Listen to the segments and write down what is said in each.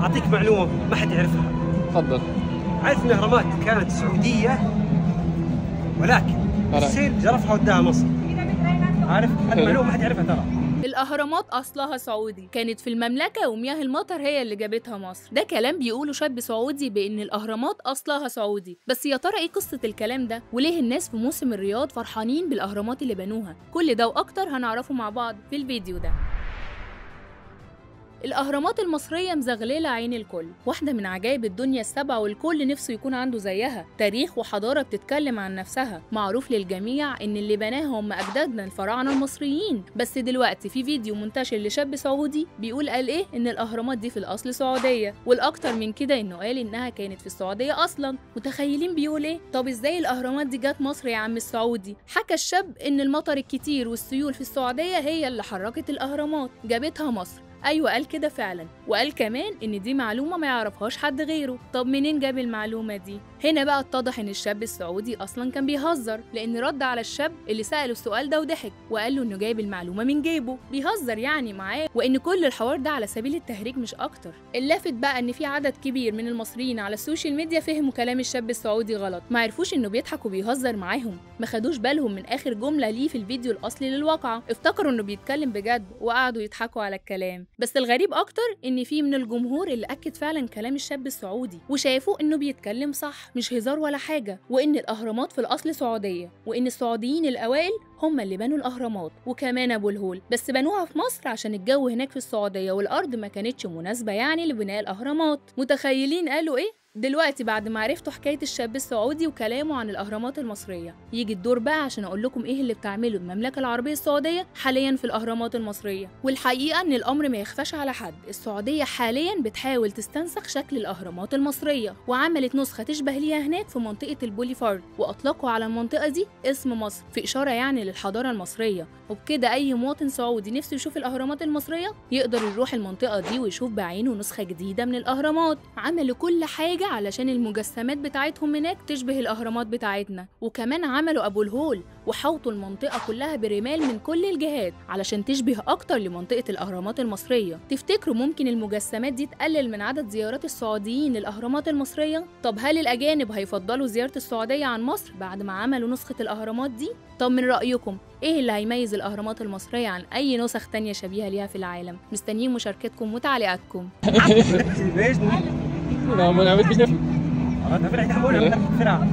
اعطيك معلومه ما حد يعرفها تفضل عارف ان الاهرامات كانت سعوديه ولكن ولكن. السيل جرفها وداها مصر عارف هذه معلومه ما حد يعرفها ترى الأهرامات أصلها سعودي كانت في المملكة ومياه المطر هي اللي جابتها مصر ده كلام بيقوله شاب سعودي بإن الأهرامات أصلها سعودي بس يا ترى إيه قصة الكلام ده وليه الناس في موسم الرياض فرحانين بالأهرامات اللي بنوها كل ده وأكتر هنعرفه مع بعض في الفيديو ده الأهرامات المصرية مزغللة عين الكل واحدة من عجائب الدنيا السبعة والكل نفسه يكون عنده زيها تاريخ وحضارة بتتكلم عن نفسها معروف للجميع إن اللي بناها هم أجدادنا الفراعنة المصريين بس دلوقتي في فيديو منتشر لشاب سعودي بيقول قال إيه إن الأهرامات دي في الأصل سعودية والأكتر من كده إنه قال إنها كانت في السعودية أصلا متخيلين بيقول إيه طب إزاي الأهرامات دي جت مصر يا عم السعودي حكى الشاب إن المطر الكتير والسيول في السعودية هي اللي حركت الأهرامات جابتها مصر ايوه قال كده فعلا وقال كمان ان دي معلومه ما يعرفهاش حد غيره طب منين جاب المعلومه دي هنا بقى اتضح ان الشاب السعودي اصلا كان بيهزر لان رد على الشاب اللي ساله السؤال ده وضحك وقال له انه جايب المعلومه من جيبه بيهزر يعني معاه وان كل الحوار ده على سبيل التهريج مش اكتر اللافت بقى ان في عدد كبير من المصريين على السوشيال ميديا فهموا كلام الشاب السعودي غلط ما عرفوش انه بيضحك وبيهزر معاهم ما خدوش بالهم من اخر جمله ليه في الفيديو الاصلي للواقعه افتكروا انه بيتكلم بجد وقعدوا يضحكوا على الكلام بس الغريب اكتر ان في من الجمهور اللي اكد فعلا كلام الشاب السعودي وشافوا انه بيتكلم صح مش هزار ولا حاجه وان الاهرامات في الاصل سعوديه وان السعوديين الاوائل هم اللي بنوا الاهرامات وكمان ابو الهول بس بنوها في مصر عشان الجو هناك في السعوديه والارض ما كانتش مناسبه يعني لبناء الاهرامات متخيلين قالوا ايه دلوقتي بعد ما عرفتوا حكاية الشاب السعودي وكلامه عن الأهرامات المصرية يجي الدور بقى عشان أقول لكم إيه اللي بتعمله المملكة العربية السعودية حاليا في الأهرامات المصرية والحقيقة إن الأمر ما يخفاش على حد السعودية حاليا بتحاول تستنسخ شكل الأهرامات المصرية وعملت نسخة تشبه ليها هناك في منطقة البوليفارد وأطلقوا على المنطقة دي اسم مصر في إشارة يعني للحضارة المصرية وبكده أي مواطن سعودي نفسه يشوف الأهرامات المصرية يقدر يروح المنطقة دي ويشوف بعينه نسخة جديدة من الأهرامات عملوا كل حاجة علشان المجسمات بتاعتهم هناك تشبه الأهرامات بتاعتنا وكمان عملوا أبو الهول وحوطوا المنطقة كلها برمال من كل الجهات علشان تشبه أكتر لمنطقة الأهرامات المصرية تفتكروا ممكن المجسمات دي تقلل من عدد زيارات السعوديين للأهرامات المصرية؟ طب هل الأجانب هيفضلوا زيارة السعودية عن مصر بعد ما عملوا نسخة الأهرامات دي؟ طب من رأيكم ايه اللي هيميز الاهرامات المصريه عن اي نسخ تانية شبيهه ليها في العالم مستنيين مشاركتكم وتعليقاتكم ليش؟ نعم انا عملت بشنو انا فرح تحملها فرع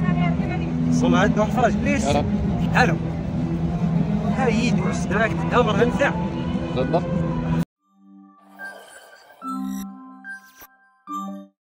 صمد روح فرج ليش؟ يلا. هلو هاي ايدي وسناك تتامر انفع تفضل